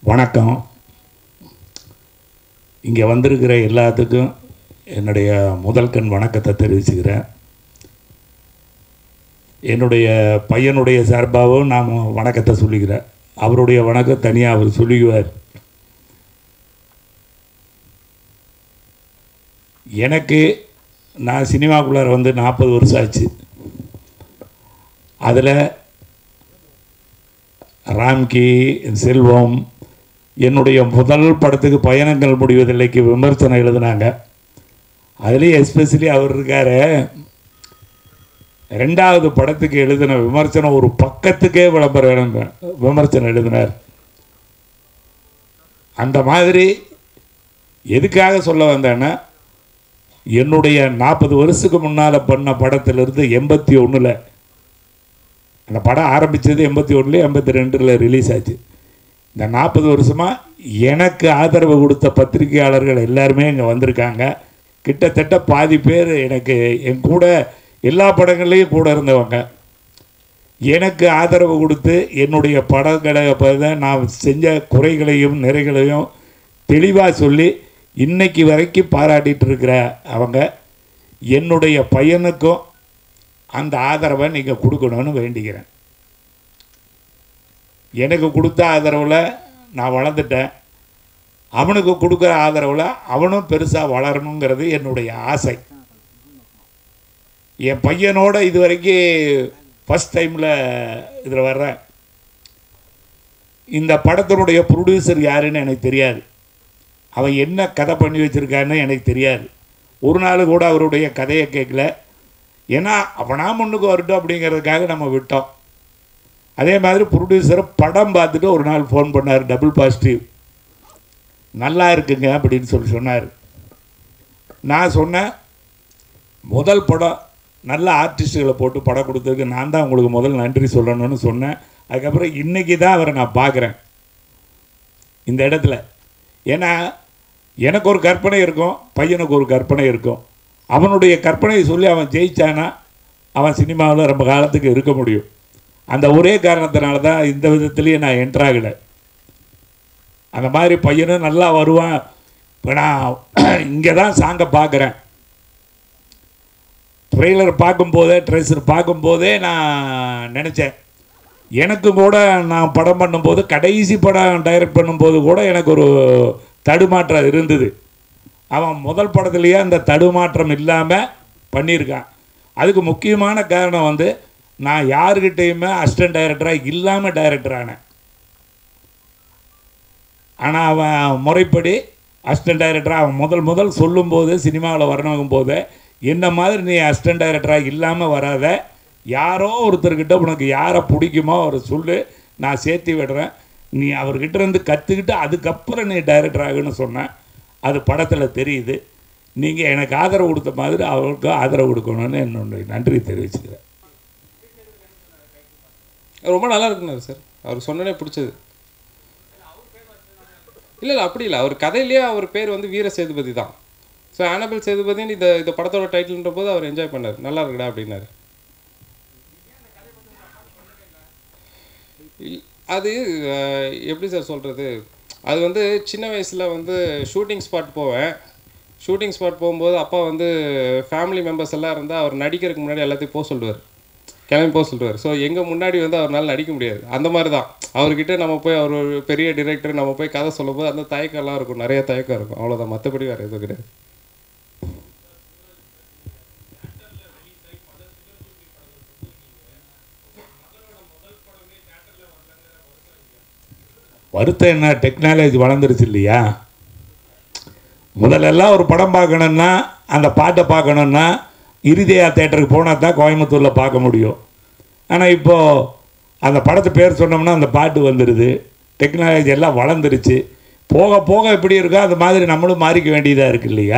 வணக்கம் இங்கே வந்திருக்கிற எல்லாத்துக்கும் என்னுடைய முதல் கண் வணக்கத்தை தெரிவிச்சுக்கிறேன் என்னுடைய பையனுடைய சார்பாகவும் நான் வணக்கத்தை சொல்லிக்கிறேன் அவருடைய வணக்கம் தனியாக அவர் சொல்லிக்குவார் எனக்கு நான் சினிமாக்குள்ளார வந்து நாற்பது வருஷம் ஆச்சு அதில் ராம்கி செல்வம் என்னுடைய முதல் படத்துக்கு பயணங்கள் முடிவதில்லைக்கு விமர்சனம் எழுதினாங்க அதுலேயும் எஸ்பெஷலி அவர் இருக்காரு ரெண்டாவது படத்துக்கு எழுதின விமர்சனம் ஒரு பக்கத்துக்கே விளம்பரம் எழுந்த விமர்சனம் எழுதினார் அந்த மாதிரி எதுக்காக சொல்ல வந்தேன்னா என்னுடைய நாற்பது வருஷத்துக்கு முன்னால் பண்ண படத்திலிருந்து எண்பத்தி ஒன்றில் அந்த படம் ஆரம்பித்தது எண்பத்தி ஒன்றுல எண்பத்தி ரெண்டில் ரிலீஸ் ஆச்சு இந்த நாற்பது வருஷமாக எனக்கு ஆதரவு கொடுத்த பத்திரிகையாளர்கள் எல்லாருமே இங்கே வந்திருக்காங்க கிட்டத்தட்ட பாதி பேர் எனக்கு என் கூட எல்லா படங்கள்லேயும் கூட இருந்தவங்க எனக்கு ஆதரவு கொடுத்து என்னுடைய படங்களை பார்த்து நான் செஞ்ச குறைகளையும் நிறைகளையும் தெளிவாக சொல்லி இன்னைக்கு வரைக்கும் பாராட்டிட்டு இருக்கிற அவங்க என்னுடைய பையனுக்கும் அந்த ஆதரவை நீங்கள் கொடுக்கணும்னு வேண்டிக்கிறேன் எனக்கு கொடுத்த ஆதரவில் நான் வளர்ந்துட்டேன் அவனுக்கு கொடுக்குற ஆதரவில் அவனும் பெருசாக வளரணுங்கிறது என்னுடைய ஆசை என் பையனோட இது வரைக்கும் ஃபஸ்ட் டைமில் இதில் வர்றேன் இந்த படத்தினுடைய ப்ரொடியூசர் யாருன்னு எனக்கு தெரியாது அவன் என்ன கதை பண்ணி வச்சுருக்கான்னு எனக்கு தெரியாது ஒரு நாள் கூட அவருடைய கதையை கேட்கல ஏன்னா அவனா முன்னுக்கு வரட்டும் அப்படிங்கிறதுக்காக நம்ம விட்டோம் அதே மாதிரி ப்ரொடியூசர் படம் பார்த்துட்டு ஒரு நாள் ஃபோன் பண்ணார் டபுள் பாசிட்டிவ் நல்லா இருக்குங்க அப்படின்னு சொல்லி சொன்னார் நான் சொன்னேன் முதல் படம் நல்ல ஆர்டிஸ்ட்டுகளை போட்டு படம் கொடுத்ததுக்கு நான் தான் உங்களுக்கு முதல் நன்றி சொல்லணும்னு சொன்னேன் அதுக்கப்புறம் இன்றைக்கி தான் அவரை நான் பார்க்குறேன் இந்த இடத்துல ஏன்னா எனக்கு ஒரு கற்பனை இருக்கும் பையனுக்கு ஒரு கற்பனை இருக்கும் அவனுடைய கற்பனையை சொல்லி அவன் ஜெயிச்சானா அவன் சினிமாவில் ரொம்ப காலத்துக்கு இருக்க முடியும் அந்த ஒரே காரணத்தினால தான் இந்த விதத்துலேயும் நான் என்ட்ராகலை அந்த மாதிரி பையனும் நல்லா வருவான் இப்போ நான் இங்கே தான் சாங்கை பார்க்குறேன் ட்ரெய்லர் பார்க்கும்போதே ட்ரெஸ்ஸர் பார்க்கும்போதே நான் நினச்சேன் எனக்கு கூட நான் படம் பண்ணும்போது கடைசி படம் டைரக்ட் பண்ணும்போது கூட எனக்கு ஒரு தடுமாற்றம் இருந்தது அவன் முதல் படத்துலேயே அந்த தடுமாற்றம் இல்லாமல் பண்ணியிருக்கான் அதுக்கு முக்கியமான காரணம் வந்து நான் யாருக்கிட்டேயுமே அசிஸ்டன்ட் டைரக்டராக இல்லாமல் டைரக்டர் ஆனேன் ஆனால் அவன் முறைப்படி அசிஸ்டன்ட் டைரக்டராக அவன் முதல் முதல் சொல்லும்போது சினிமாவில் வரணுங்கும் போது என்ன மாதிரி நீ அசிஸ்டன்ட் டைரக்டராக இல்லாமல் வராத யாரோ ஒருத்தர்கிட்ட உனக்கு யாரை பிடிக்குமோ அவரை சொல்லு நான் சேர்த்து விடுறேன் நீ அவர்கிட்ட இருந்து கற்றுக்கிட்டு அதுக்கப்புறம் நீ டைரக்டர் ஆகுன்னு சொன்னேன் அது படத்தில் தெரியுது நீங்கள் எனக்கு ஆதரவு கொடுத்த மாதிரி அவருக்கு ஆதரவு கொடுக்கணும்னு என்னுடைய நன்றி தெரிவிச்சுக்கிறேன் ரொம்ப நல்லா இருக்குனாரு சார் அவர் சொன்னனே பிடிச்சது இல்லை இல்லை அப்படி இல்லை அவர் கதையிலேயே அவர் பேர் வந்து வீர சேதுபதி தான் ஸோ ஆனபிள் சேதுபதின்னு இந்த இந்த படத்தோட டைட்டில்ன்ற போது அவர் என்ஜாய் பண்ணார் நல்லா இருக்குடா அப்படின்னாரு இல்- அது அஹ், எப்படி சார் சொல்கிறது அது வந்து சின்ன வயசில் வந்து ஷூட்டிங் ஸ்பாட் போவேன் ஷூட்டிங் ஸ்பாட் போகும்போது அப்பா வந்து ஃபேமிலி மெம்பர்ஸ் எல்லாம் இருந்தால் அவர் நடிக்கிறதுக்கு முன்னாடி எல்லாத்தையும் போக சொல்லுவார் கிளம்பி போக சொல்லுவார் ஸோ எங்கள் முன்னாடி வந்து அவரால் நடிக்க முடியாது அந்த மாதிரி தான் அவர்கிட்ட நம்ம போய் அவர் ஒரு பெரிய டிரெக்டர் நம்ம போய் கதை சொல்லும்போது அந்த தயக்கம்லாம் இருக்கும் நிறைய தயக்கம் இருக்கும் அவ்வளோதான் மற்றபடி வேறு எதுவும் கிடையாது வருத்தம் என்ன டெக்னாலஜி வளர்ந்துருச்சு இல்லையா முதல்லலாம் ஒரு படம் பார்க்கணுன்னா அந்த பாட்டை பார்க்கணுன்னா இறுதியா தேட்டருக்கு போனால் தான் கோயம்புத்தூரில் பார்க்க முடியும் ஆனால் இப்போது அந்த படத்து பேர் சொன்னோம்னா அந்த பாட்டு வந்துடுது டெக்னாலஜி எல்லாம் வளர்ந்துருச்சு போக போக எப்படி இருக்கோ அது மாதிரி நம்மளும் மாறிக்க வேண்டியதாக இருக்கு இல்லையா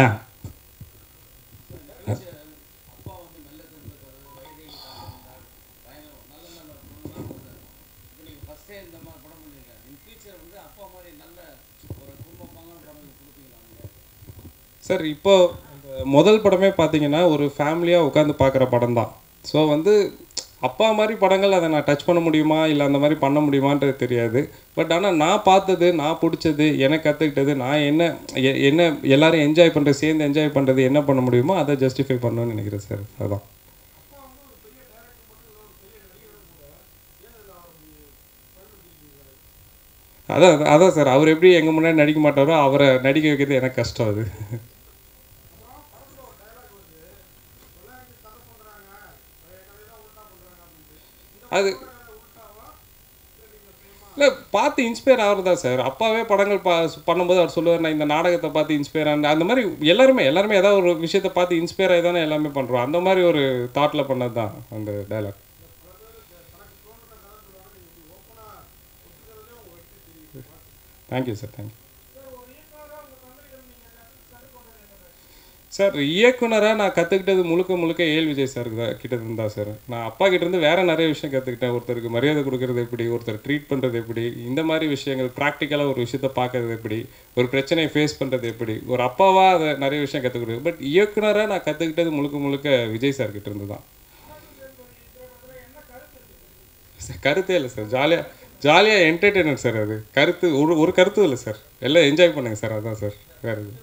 சார் இப்போ அந்த முதல் படமே பார்த்தீங்கன்னா ஒரு ஃபேமிலியாக உட்காந்து பார்க்குற படம் தான் ஸோ வந்து அப்பா மாதிரி படங்கள் அதை நான் டச் பண்ண முடியுமா இல்லை அந்த மாதிரி பண்ண முடியுமான்றது தெரியாது பட் ஆனால் நான் பார்த்தது நான் பிடிச்சது எனக்கு கற்றுக்கிட்டது நான் என்ன எ- என்ன எல்லாரும் என்ஜாய் பண்ணுறது சேர்ந்து என்ஜாய் பண்ணுறது என்ன பண்ண முடியுமோ அதை ஜஸ்டிஃபை பண்ணணும்னு நினைக்கிறேன் சார் அதான் அதான் அதான், அதான் சார் அவர் எப்படி எங்கள் முன்னாடி நடிக்க மாட்டாரோ அவரை நடிக்க வைக்கிறது எனக்கு கஷ்டம் அது அது இல்லை பார்த்து இன்ஸ்பயர் ஆகிறது தான் சார் அப்பாவே படங்கள் பா பண்ணும்போது அவர் சொல்லுவார் நான் இந்த நாடகத்தை பார்த்து இன்ஸ்பயர் ஆன அந்த மாதிரி எல்லாருமே எல்லாருமே ஏதாவது ஒரு விஷயத்தை பார்த்து இன்ஸ்பயர் ஆகி தானே எல்லாமே பண்ணுறோம் அந்த மாதிரி ஒரு தாட்டில் பண்ணது தான் அந்த dialogue thank you sir thank you sir இயக்குனராக நான் கற்றுக்கிட்டது முழுக்க முழுக்க ஏல் விஜய் சார் கிட்ட இருந்து தான் சார் நான் அப்பா கிட்ட இருந்து வேற நிறைய விஷயம் கற்றுக்கிட்டேன் ஒருத்தருக்கு மரியாதை கொடுக்கறது எப்படி ஒருத்தர் ட்ரீட் பண்ணுறது எப்படி இந்த மாதிரி விஷயங்கள் ப்ராக்டிக்கலாக ஒரு விஷயத்த பார்க்கறது எப்படி ஒரு பிரச்சனையை ஃபேஸ் பண்ணுறது எப்படி ஒரு அப்பாவாக அதை நிறைய விஷயம் கற்றுக்கிட்டு பட் இயக்குனராக நான் கற்றுக்கிட்டது முழுக்க முழுக்க விஜய் சார் கிட்ட இருந்து தான் சார், கருத்தே இல்லை சார் ஜாலியாக ஜாலியாக என்டர்டெயினர் சார் அது கருத்து ஒரு ஒரு கருத்தும் இல்லை சார் எல்லாம் என்ஜாய் பண்ணுங்க சார் அதான் சார் வேறு இது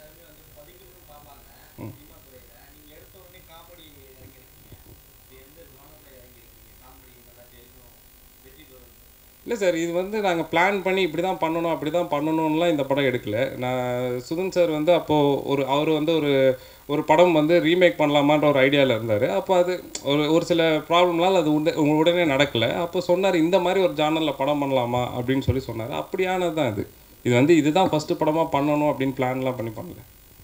இல்லை சார் இது வந்து நாங்கள் பிளான் பண்ணி இப்படி தான் பண்ணணும் அப்படி தான் பண்ணணும்லாம் இந்த படம் எடுக்கல நான் சுதன் சார் வந்து அப்போது ஒரு அவர் வந்து ஒரு ஒரு படம் வந்து ரீமேக் பண்ணலாமான்ற ஒரு ஐடியாவில் இருந்தார் அப்போ அது ஒரு ஒரு சில ப்ராப்ளம்னால அது உட உடனே நடக்கலை அப்போ சொன்னார் இந்த மாதிரி ஒரு ஜானலில் படம் பண்ணலாமா அப்படின்னு சொல்லி சொன்னார் அப்படியானது தான் இது இது வந்து இதுதான் ஃபஸ்ட்டு படமாக பண்ணணும் அப்படின்னு பிளான்லாம் பண்ணி பண்ணல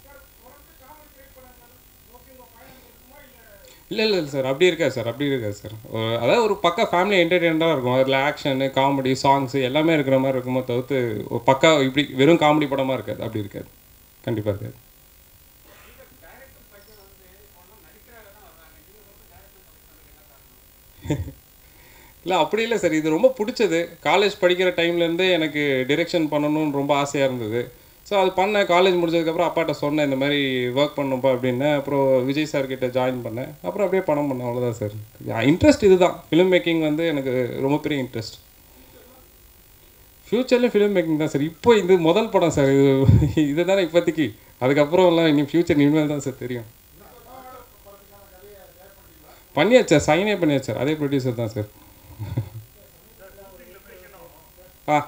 இல்லை இல்லை இல்லை சார் அப்படி இருக்காது சார் அப்படி இருக்காது சார் ஒரு- அதாவது ஒரு பக்கா ஃபேமிலி என்டர்டெயின்மெண்ட்டாக இருக்கும் அதில் ஆக்ஷனு காமெடி சாங்ஸு எல்லாமே இருக்கிற மாதிரி இருக்குமோ தவிர்த்து ஒரு பக்கா இப்படி வெறும் காமெடி படமாக இருக்காது அப்படி இருக்காது கண்டிப்பாக இருக்காது இல்லை அப்படி இல்லை சார் இது ரொம்ப பிடிச்சது காலேஜ் படிக்கிற டைம்லேருந்தே எனக்கு டிரெக்ஷன் பண்ணணும்னு ரொம்ப ஆசையாக இருந்தது ஸோ அது பண்ணேன் காலேஜ் முடிச்சதுக்கப்புறம் அப்பாட்ட சொன்னேன் இந்த மாதிரி ஒர்க் பண்ணுப்பா அப்படின்னு அப்புறம் விஜய் சார் கிட்ட ஜாயின் பண்ணேன் அப்புறம் அப்படியே படம் பண்ணேன் அவ்வளோதான் சார் இன்ட்ரெஸ்ட் இதுதான் ஃபிலிம் மேக்கிங் வந்து எனக்கு ரொம்ப பெரிய இன்ட்ரெஸ்ட் ஃப்யூச்சர்லேயும் ஃபிலிம் மேக்கிங் தான் சார் இப்போ இது முதல் படம் சார் இது இதுதானே இப்போதைக்கு அதுக்கப்புறம்லாம் இனி ஃப்யூச்சர் இனிமேல் தான் சார் தெரியும் பண்ணியாச்சு சார் சைனே பண்ணியாச்சு சார் அதே ப்ரொடியூசர் தான் சார் ஆ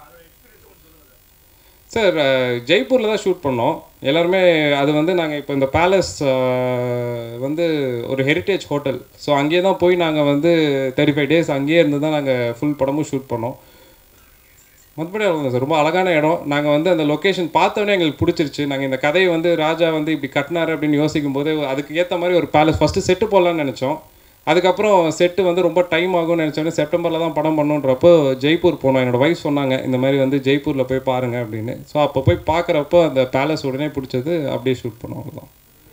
சார் ஜெய்ப்பூரில் தான் ஷூட் பண்ணோம் எல்லாருமே அது வந்து நாங்கள் இப்போ இந்த பேலஸ் வந்து ஒரு ஹெரிட்டேஜ் ஹோட்டல் ஸோ அங்கேயே தான் போய் நாங்கள் வந்து தேர்ட்டி ஃபைவ் டேஸ் அங்கேயே இருந்து தான் நாங்கள் ஃபுல் படமும் ஷூட் பண்ணோம் மற்றபடி அவ்வளோதான் சார் ரொம்ப அழகான இடம் நாங்கள் வந்து அந்த லொக்கேஷன் பார்த்தோன்னே எங்களுக்கு பிடிச்சிருச்சு நாங்கள் இந்த கதையை வந்து ராஜா வந்து இப்படி கட்டினாரு அப்படின்னு யோசிக்கும் போது அதுக்கு ஏற்ற மாதிரி ஒரு பேலஸ் ஃபஸ்ட்டு செட்டு போடலான்னு நினச்சோம் அதுக்கப்புறம் செட்டு வந்து ரொம்ப டைம் ஆகும்னு நினச்சோன்னே செப்டம்பரில் தான் படம் பண்ணுன்றப்போ ஜெய்ப்பூர் போனோம் என்னோட வைஃப் சொன்னாங்க இந்த மாதிரி வந்து ஜெய்ப்பூரில் போய் பாருங்க அப்படின்னு ஸோ அப்போ போய் பார்க்குறப்போ அந்த பேலஸ் உடனே பிடிச்சது அப்படியே ஷூட் பண்ணோம் அவ்வளோதான்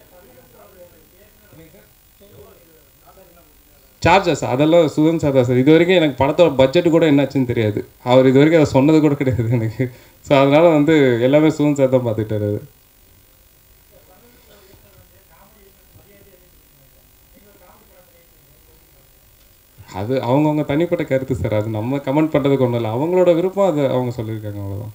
சார்ஜஸ் அதெல்லாம் சுதன் சார் தான் சார் இது வரைக்கும் எனக்கு படத்தோட பட்ஜெட் கூட என்னாச்சுன்னு தெரியாது அவர் இது வரைக்கும் அதை சொன்னது கூட கிடையாது எனக்கு ஸோ அதனால வந்து எல்லாமே சுதன் சார் தான் பார்த்துக்கிட்டாரு அது அது அவங்கவுங்க தனிப்பட்ட கருத்து சார் அது நம்ம கமெண்ட் பண்ணுறதுக்கு ஒன்றும் இல்லை அவங்களோட விருப்பம் அது அவங்க சொல்லியிருக்காங்க அவ்வளோதான்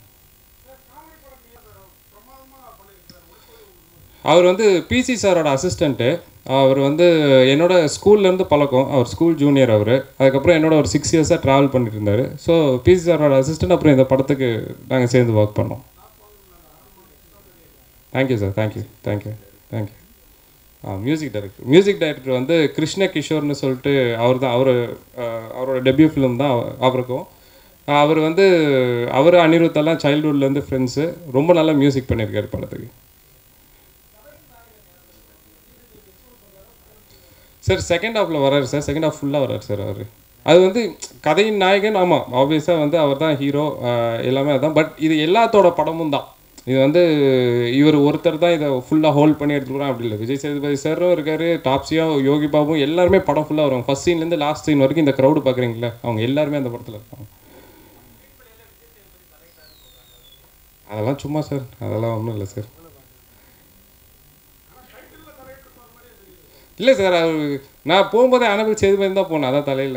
அவர் வந்து பிசி சாரோட அசிஸ்டண்ட்டு அவர் வந்து என்னோட ஸ்கூல்லேருந்து பழக்கம் அவர் ஸ்கூல் ஜூனியர் அவர் அதுக்கப்புறம் என்னோட ஒரு சிக்ஸ் இயர்ஸாக ட்ராவல் பண்ணிட்டு இருந்தார் ஸோ பிசி சாரோட அசிஸ்டன்ட் அப்புறம் இந்த படத்துக்கு நாங்கள் சேர்ந்து ஒர்க் பண்ணோம் thank you sir thank you thank you thank you ah music director music director வந்து கிருஷ்ண கிஷோர்னு சொல்லிட்டு அவர் தான் அவர் அவரோட டெபியூ ஃபிலிம் தான் அவ- அவருக்கும் ஆஹ் அவர் வந்து அவர் அனிருத்தெல்லாம் சைல்ட்ஹுட்லேருந்து ஃப்ரெண்ட்ஸு ரொம்ப நல்லா மியூசிக் பண்ணியிருக்காரு படத்துக்கு சார் செகண்ட் ஹாஃபில் வராரு சார் செகண்ட் ஹாஃப் ஃபுல்லாக வராரு சார் அவர் அது வந்து கதையின் நாயகன் ஆமாம் ஆப்வியஸாக வந்து அவர் தான் ஹீரோ எல்லாமே அதான் பட் இது எல்லாத்தோட படமும் தான் இது வந்து இவர் ஒருத்தர் தான் இதை ஃபுல்லாக ஹோல்ட் பண்ணி எடுத்துக்கிறான் அப்படி இல்லை விஜய் சேதுபதி சாரும் இருக்காரு டாப்ஸியும் யோகி பாபும் எல்லாருமே படம் ஃபுல்லாக வருவாங்க ஃபர்ஸ்ட் சீன்லேருந்து லாஸ்ட் சீன் வரைக்கும் இந்த க்ரௌடு பார்க்குறீங்களா அவங்க எல்லாருமே அந்த படத்தில் இருப்பாங்க அதெல்லாம் சும்மா சார் அதெல்லாம் ஒன்றும் இல்லை சார் இல்லை சார் அவர் நான் போகும்போதே அனுபவி சேதுபதி தான் போனேன் அதான் தலையில்